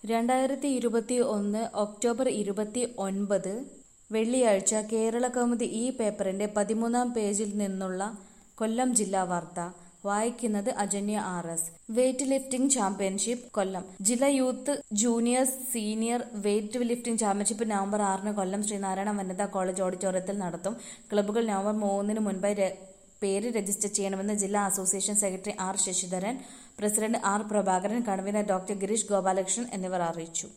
രണ്ടായിരത്തി ഇരുപത്തി ഒന്ന് ഒക്ടോബർ ഇരുപത്തി ഒൻപത് വെള്ളിയാഴ്ച കേരള കൗമുദി ഈ പേപ്പറിന്റെ പതിമൂന്നാം പേജിൽ നിന്നുള്ള കൊല്ലം ജില്ലാ വാർത്ത വായിക്കുന്നത് Ajanya R S weight lifting championship Kollam ജില്ലാ youth juniors senior weight lifting championship November ആറിന് കൊല്ലം ശ്രീനാരായണ വനിതാ കോളേജ് ഓഡിറ്റോറിയത്തിൽ നടത്തും ക്ലബ്ബുകൾ നവംബർ മൂന്നിന് മുൻപായി ര- പേര് രജിസ്റ്റർ ചെയ്യണമെന്ന് ജില്ലാ association secretary R Sasidharan president R Prabhakaran convener doctor Girish Gopalakrishnan എന്നിവർ അറിയിച്ചു